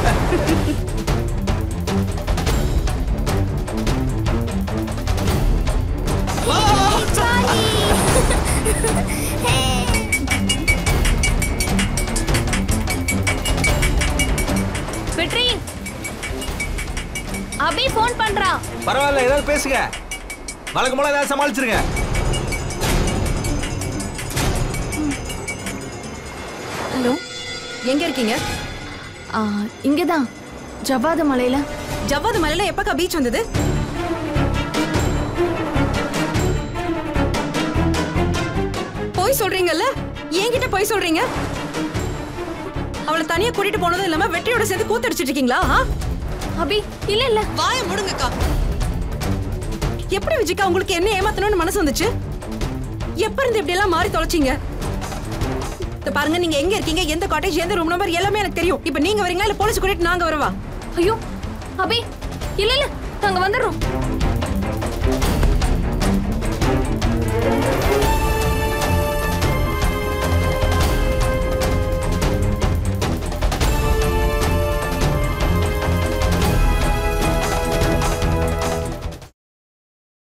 வெற்றி அபி ஃபோன் பண்றான் பரவாயில்ல ஏதாவது பேசுங்க வழக்கம் போல ஏதாவது சமாளிச்சிருங்க ஹலோ எங்க இருக்கீங்க ஆ, இங்கதான் ஜவ்வாது மலையில ஜவ்வாது மலையில எப்பக்கா பீச் வந்தது போய் சொல்றீங்கல்ல என்கிட்ட போய் சொல்றீங்க அவளை தனியா கூட்டிட்டு போனதும் இல்லாம வெற்றியோட சேர்ந்து கூத்தடிச்சிட்டு இருக்கீங்களா ஆ? அபி இல்ல இல்ல வாய முடுங்கக்கா எப்படி விஜிக்கா உங்களுக்கு என்ன ஏமாத்தணும்னு மனசு வந்துச்சு எப்ப இருந்து இப்படி எல்லாம் மாறி தொலைச்சீங்க இத பாருங்க நீங்க எங்க இருக்கீங்க எந்த காட்டேஜ் எந்த ரூம் நம்பர் எல்லாமே எனக்கு தெரியும் இப்ப நீங்க வரீங்களா இல்ல போலீஸ் கூட்டிட்டு நாங்க வரவா ஐயோ அபி இல்ல இல்ல நாங்க வந்துடுறோம்